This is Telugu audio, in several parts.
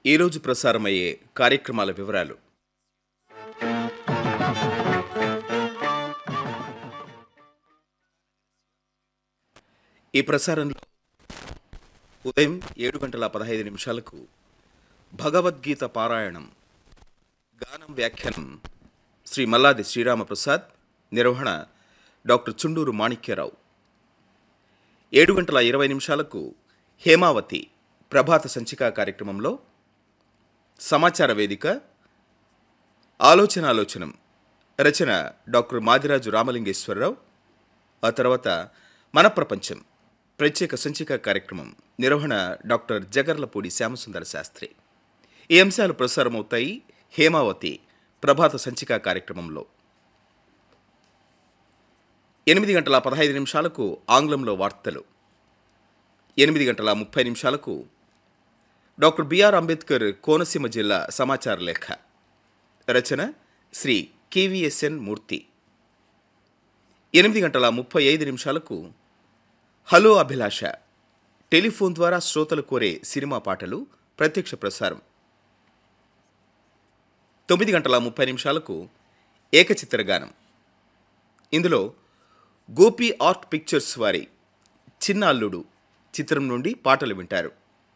ఈరోజు ప్రసారమయ్యే కార్యక్రమాల వివరాలు ఈ ప్రసారంలో ఉదయం ఏడు గంటల పదహైదు నిమిషాలకు భగవద్గీత పారాయణం గానం వ్యాఖ్యానం శ్రీ మల్లాది శ్రీరామప్రసాద్ నిర్వహణ డాక్టర్ చుండూరు మాణిక్యరావు ఏడు గంటల ఇరవై నిమిషాలకు హేమావతి ప్రభాత సంచిక కార్యక్రమంలో సమాచార వేదిక ఆలోచనాలోచనం రచన డాక్టర్ మాదిరాజు రామలింగేశ్వరరావు ఆ తర్వాత మన ప్రపంచం ప్రత్యేక సంచిక కార్యక్రమం నిర్వహణ డాక్టర్ జగర్లపూడి శ్యామసుందర శాస్త్రి ఈ అంశాలు ప్రసారమవుతాయి హేమావతి ప్రభాత సంచిక కార్యక్రమంలో ఎనిమిది గంటల పదహైదు నిమిషాలకు ఆంగ్లంలో వార్తలు ఎనిమిది గంటల ముప్పై నిమిషాలకు డాక్టర్ బిఆర్ అంబేద్కర్ కోనసీమ జిల్లా సమాచార లేఖ రచన శ్రీ కేవీఎస్ఎన్ మూర్తి ఎనిమిది గంటల ముప్పై ఐదు నిమిషాలకు హలో అభిలాష టెలిఫోన్ ద్వారా శ్రోతలు కోరే సినిమా పాటలు ప్రత్యక్ష ప్రసారం తొమ్మిది గంటల ముప్పై నిమిషాలకు ఏకచిత్రగానం ఇందులో గోపి ఆర్ట్ పిక్చర్స్ వారి చిన్న అల్లుడు చిత్రం నుండి పాటలు వింటారు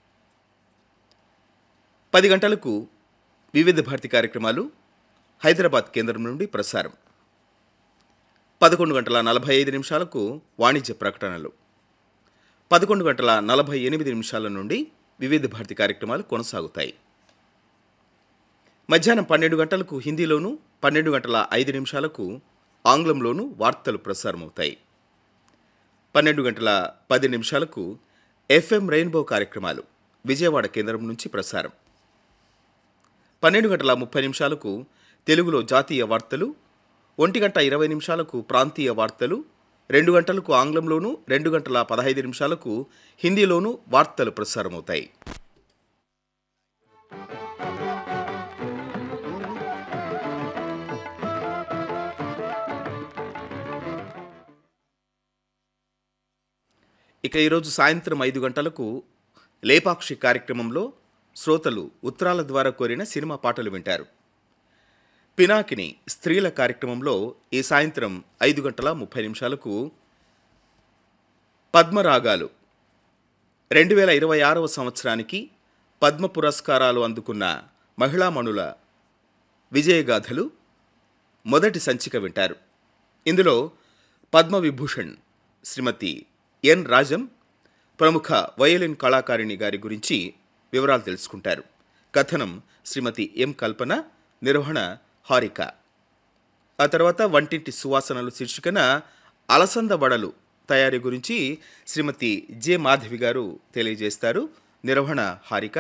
పది గంటలకు వివిధ భారతి కార్యక్రమాలు హైదరాబాద్ కేంద్రం నుండి ప్రసారం పదకొండు గంటల నలభై ఐదు నిమిషాలకు వాణిజ్య ప్రకటనలు పదకొండు గంటల నలభై ఎనిమిది నిమిషాల నుండి వివిధ భారతి కార్యక్రమాలు కొనసాగుతాయి మధ్యాహ్నం పన్నెండు గంటలకు హిందీలోను పన్నెండు గంటల ఐదు నిమిషాలకు ఆంగ్లంలోనూ వార్తలు ప్రసారమవుతాయి పన్నెండు గంటల పది నిమిషాలకు ఎఫ్ఎం రెయిన్బో కార్యక్రమాలు విజయవాడ కేంద్రం నుంచి ప్రసారం పన్నెండు గంటల ముప్పై నిమిషాలకు తెలుగులో జాతీయ వార్తలు ఒంటి గంట ఇరవై నిమిషాలకు ప్రాంతీయ వార్తలు రెండు గంటలకు ఆంగ్లంలోనూ రెండు గంటల పదహైదు నిమిషాలకు హిందీలోనూ వార్తలు ప్రసారమవుతాయి ఇక ఈరోజు సాయంత్రం ఐదు గంటలకు లేపాక్షి కార్యక్రమంలో శ్రోతలు ఉత్తరాల ద్వారా కోరిన సినిమా పాటలు వింటారు పినాకిని స్త్రీల కార్యక్రమంలో ఈ సాయంత్రం ఐదు గంటల ముప్పై నిమిషాలకు పద్మరాగాలు రెండు వేల ఇరవై ఆరవ సంవత్సరానికి పద్మ పురస్కారాలు అందుకున్న మహిళామణుల విజయగాథలు మొదటి సంచిక వింటారు ఇందులో పద్మవిభూషణ్ శ్రీమతి ఎన్ రాజం ప్రముఖ వయలిన్ కళాకారిణి గారి గురించి వివరాలు తెలుసుకుంటారు కథనం శ్రీమతి ఎం కల్పన నిర్వహణ హారిక ఆ తర్వాత వంటింటి సువాసనలు శీర్షికన అలసంద వడలు తయారీ గురించి శ్రీమతి జె మాధవి గారు తెలియజేస్తారు నిర్వహణ హారిక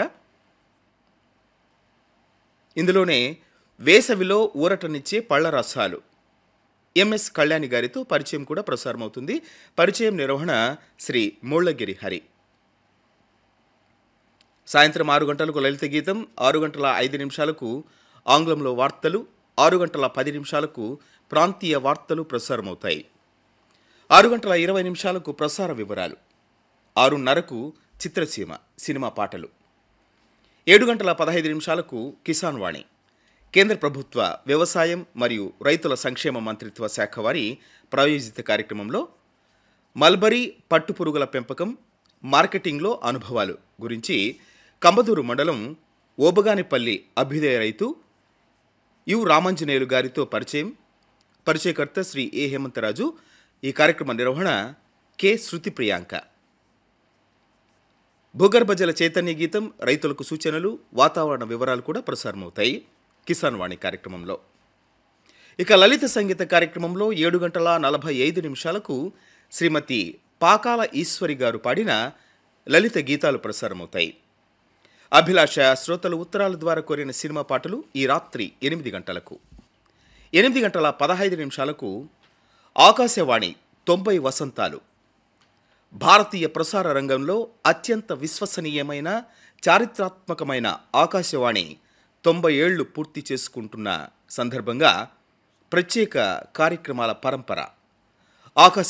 ఇందులోనే వేసవిలో ఊరటనిచ్చే పళ్ళ రసాలు ఎంఎస్ కళ్యాణి గారితో పరిచయం కూడా ప్రసారమవుతుంది పరిచయం నిర్వహణ శ్రీ మూళ్ళగిరి హరి సాయంత్రం ఆరు గంటలకు లలిత గీతం ఆరు గంటల ఐదు నిమిషాలకు ఆంగ్లంలో వార్తలు ఆరు గంటల పది నిమిషాలకు ప్రాంతీయ వార్తలు ప్రసారమవుతాయి ఆరు గంటల ఇరవై నిమిషాలకు ప్రసార వివరాలు ఆరున్నరకు చిత్రసీమ సినిమా పాటలు ఏడు గంటల పదహైదు నిమిషాలకు కిసాన్ వాణి కేంద్ర ప్రభుత్వ వ్యవసాయం మరియు రైతుల సంక్షేమ మంత్రిత్వ శాఖ వారి ప్రాయోజిత కార్యక్రమంలో మల్బరీ పట్టుపురుగుల పెంపకం మార్కెటింగ్లో అనుభవాలు గురించి కంబదూరు మండలం ఓబగానిపల్లి అభ్యుదయ రైతు యు రామాంజనేయులు గారితో పరిచయం పరిచయకర్త శ్రీ ఏ హేమంతరాజు ఈ కార్యక్రమ నిర్వహణ కె శృతి ప్రియాంక భూగర్భ జల చైతన్య గీతం రైతులకు సూచనలు వాతావరణ వివరాలు కూడా ప్రసారమవుతాయి కిసాన్ వాణి కార్యక్రమంలో ఇక లలిత సంగీత కార్యక్రమంలో ఏడు గంటల నలభై ఐదు నిమిషాలకు శ్రీమతి పాకాల ఈశ్వరి గారు పాడిన లలిత గీతాలు ప్రసారమవుతాయి అభిలాష శ్రోతలు ఉత్తరాల ద్వారా కోరిన సినిమా పాటలు ఈ రాత్రి ఎనిమిది గంటలకు ఎనిమిది గంటల పదహైదు నిమిషాలకు ఆకాశవాణి తొంభై వసంతాలు భారతీయ ప్రసార రంగంలో అత్యంత విశ్వసనీయమైన చారిత్రాత్మకమైన ఆకాశవాణి తొంభై ఏళ్లు పూర్తి చేసుకుంటున్న సందర్భంగా ప్రత్యేక కార్యక్రమాల పరంపర ఆకాశ